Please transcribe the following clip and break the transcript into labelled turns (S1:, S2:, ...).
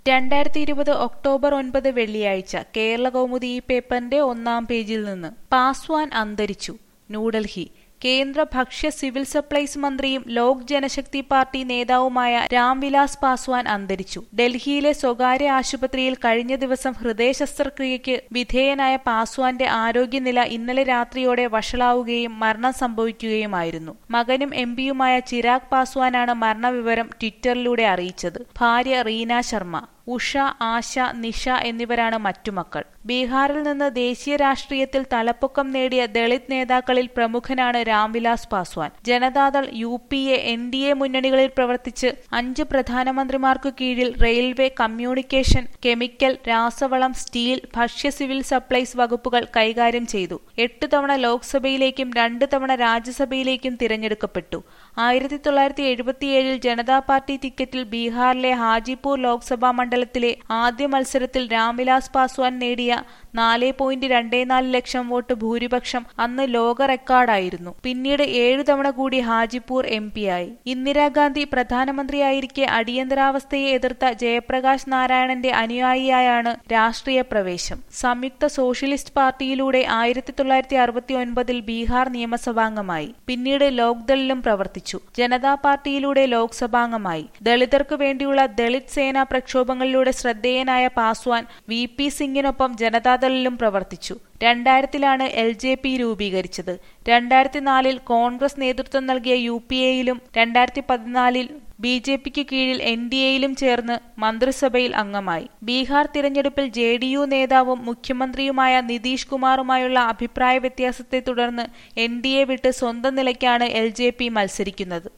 S1: രണ്ടായിരത്തി ഇരുപത് ഒക്ടോബർ ഒൻപത് വെള്ളിയാഴ്ച കേരള കൗമുദി ഈ പേപ്പറിന്റെ ഒന്നാം പേജിൽ നിന്ന് പാസ്വാൻ അന്തരിച്ചു ന്യൂഡൽഹി കേന്ദ്ര ഭക്ഷ്യ സിവിൽ സപ്ലൈസ് മന്ത്രിയും ലോക് ജനശക്തി പാർട്ടി നേതാവുമായ രാംവിലാസ് പാസ്വാൻ അന്തരിച്ചു ഡൽഹിയിലെ സ്വകാര്യ ആശുപത്രിയിൽ കഴിഞ്ഞ ദിവസം ഹൃദയ ശസ്ത്രക്രിയയ്ക്ക് വിധേയനായ പാസ്വാന്റെ ആരോഗ്യനില ഇന്നലെ രാത്രിയോടെ വഷളാവുകയും മരണം സംഭവിക്കുകയുമായിരുന്നു മകനും എം പിയുമായ ചിരാഗ് പാസ്വാനാണ് മരണവിവരം ട്വിറ്ററിലൂടെ അറിയിച്ചത് ഭാര്യ റീന ശർമ്മ ഉഷ ആശ നിഷ എന്നിവരാണ് മറ്റു മക്കൾ ബീഹാറിൽ നിന്ന് ദേശീയ രാഷ്ട്രീയത്തിൽ തലപ്പൊക്കം നേടിയ ദളിത് നേതാക്കളിൽ പ്രമുഖനാണ് Ram Vilas Paswan Janata Dal U P A N D A മുന്നണികളിൽ പ്രവർത്തിച്ച് അഞ്ച് പ്രധാനമന്ത്രിമാർക്കു കീഴിൽ റെയിൽവേ കമ്മ്യൂണിക്കേഷൻ കെമിക്കൽ രാസവളം സ്റ്റീൽ ഭക്ഷ്യ സിവിൽ സപ്ലൈസ് വകുപ്പുകൾ കൈകാര്യം ചെയ്തു എട്ട് തവണ ലോക്സഭയിലേക്കും രണ്ട് തവണ രാജ്യസഭയിലേക്കും തിരഞ്ഞെടുക്കപ്പെട്ടു ആയിരത്തി തൊള്ളായിരത്തി എഴുപത്തിയേഴിൽ ജനതാ പാർട്ടി ടിക്കറ്റിൽ ബീഹാറിലെ ഹാജിപൂർ ലോക്സഭാ മണ്ഡലത്തിലെ ആദ്യ മത്സരത്തിൽ രാംവിലാസ് പാസ്വാൻ നേടിയ നാല് പോയിന്റ് രണ്ടേ നാല് ലക്ഷം വോട്ട് ഭൂരിപക്ഷം അന്ന് ലോക റെക്കോർഡായിരുന്നു പിന്നീട് ഏഴു തവണ കൂടി ഹാജിപൂർ എം പിയായി ഇന്ദിരാഗാന്ധി പ്രധാനമന്ത്രിയായിരിക്കെ അടിയന്തരാവസ്ഥയെ എതിർത്ത ജയപ്രകാശ് നാരായണന്റെ അനുയായിയായാണ് രാഷ്ട്രീയ പ്രവേശം സംയുക്ത സോഷ്യലിസ്റ്റ് പാർട്ടിയിലൂടെ ആയിരത്തി തൊള്ളായിരത്തി അറുപത്തി ഒൻപതിൽ ബീഹാർ നിയമസഭാംഗമായി പിന്നീട് ലോക്ദളിലും പ്രവർത്തിച്ചു ജനതാ പാർട്ടിയിലൂടെ ലോക്സഭാംഗമായി ദളിതർക്കു വേണ്ടിയുള്ള ദളിത് സേന പ്രക്ഷോഭങ്ങളിലൂടെ ശ്രദ്ധേയനായ പാസ്വാൻ വി പി സിംഗിനൊപ്പം ജനതാദളിലും പ്രവർത്തിച്ചു രണ്ടായിരത്തിലാണ് എൽ ജെ പി രൂപീകരിച്ചത് രണ്ടായിരത്തി നാലിൽ കോൺഗ്രസ് നേതൃത്വം നൽകിയ യു പി എയിലും രണ്ടായിരത്തി പതിനാലിൽ ബി ജെ പിക്ക് കീഴിൽ എൻ ഡി എയിലും ചേർന്ന് മന്ത്രിസഭയിൽ അംഗമായി ബീഹാർ തിരഞ്ഞെടുപ്പിൽ ജെ ഡി യു നേതാവും മുഖ്യമന്ത്രിയുമായ നിതീഷ് കുമാറുമായുള്ള അഭിപ്രായ വ്യത്യാസത്തെ തുടർന്ന് എൻ ഡി എ വിട്ട് സ്വന്തം നിലയ്ക്കാണ് എൽ ജെ പി മത്സരിക്കുന്നത്